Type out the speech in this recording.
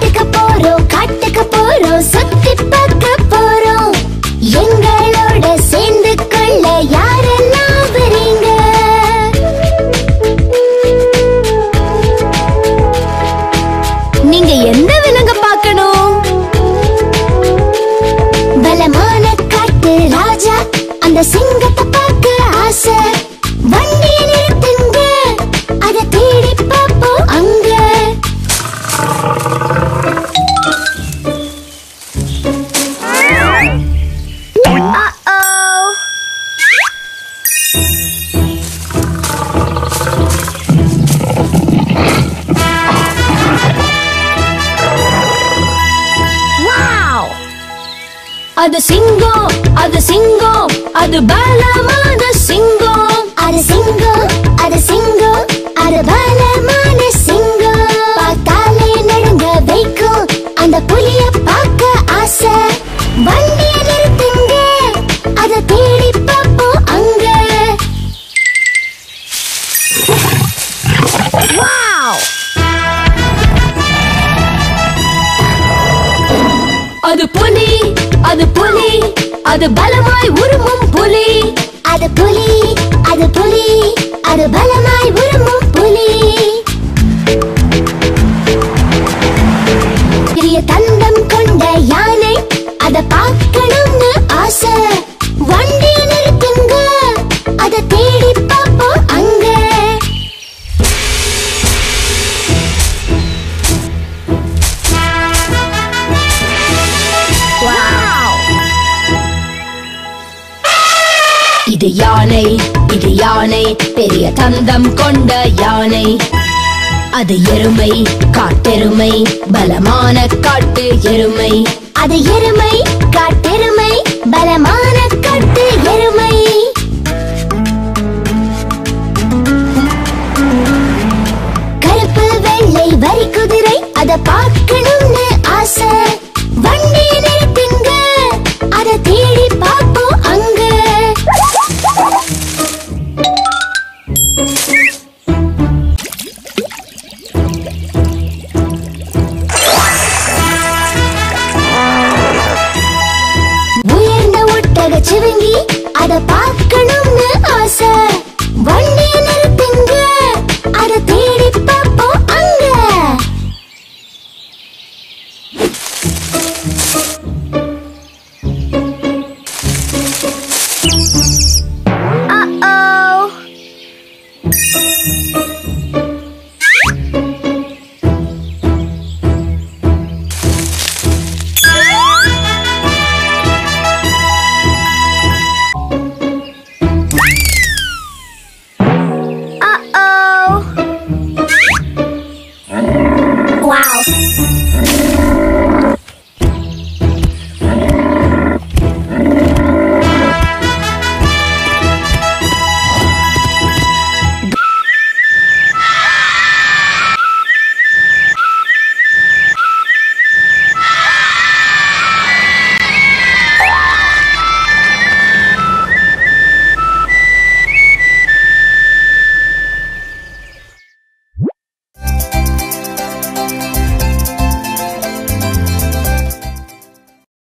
காட்டுக்கு போறோம் காட்டுக்கு போறோம் சுத்தி பார்க்க போறோம் எங்களோட சேர்ந்து கொள்ள யாரெல்லாம் வரீங்க நீங்க எந்த விலங்க பார்க்கணும் பலமான காட்டு ராஜா அந்த சிங்கத்தை பார்க்க ஆசை வண்டியை நிறுத்துங்க அதை தேடி பார்ப்போம் அங்க Uh-oh. Wow! அது சிங்கம் அது சிங்கம் அது பலமான சிங்கம் அது சிங்கம் அது சிங்கம் அது பலமான சிங்கம் பார்த்தாலே நடுங்க வைக்கும் அந்த புலிய பார்க்க ஆசை வண்டிய நிறுத்துங்க அதை தேடி பார்ப்போம் அங்க Wow! அது புலி அது புலி அது பலமாய் உருமும் புலி அது புலி அது புலி அது பலமாய் உருமும் புலி பெரிய தந்தம் கொண்ட யானை அத பார்க்கணும்னு ஆசை வண்டிய நிறுத்துங்க அத தேடி பார்ப்போம் அங்க இது யானை இது யானை பெரிய தந்தம் கொண்ட யானை அது எருமை காட்டெருமை பலமான காட்டு எருமை அது எருமை காட்டெருமை பலமான காட்டு எருமை கருப்பு வெள்ளை வரி குதிரை அத பார்க்கணும்னு ஆசை வண்டியை நிறுத்துங்க அத தேடி பார்ப்போம் அங்க உயர்ந்த ஒட்டக சிவங்கி அத பார்க்கணும்னு ஆசை வண்டியை நிறுத்துங்க அத தேடி பார்ப்போம் அங்க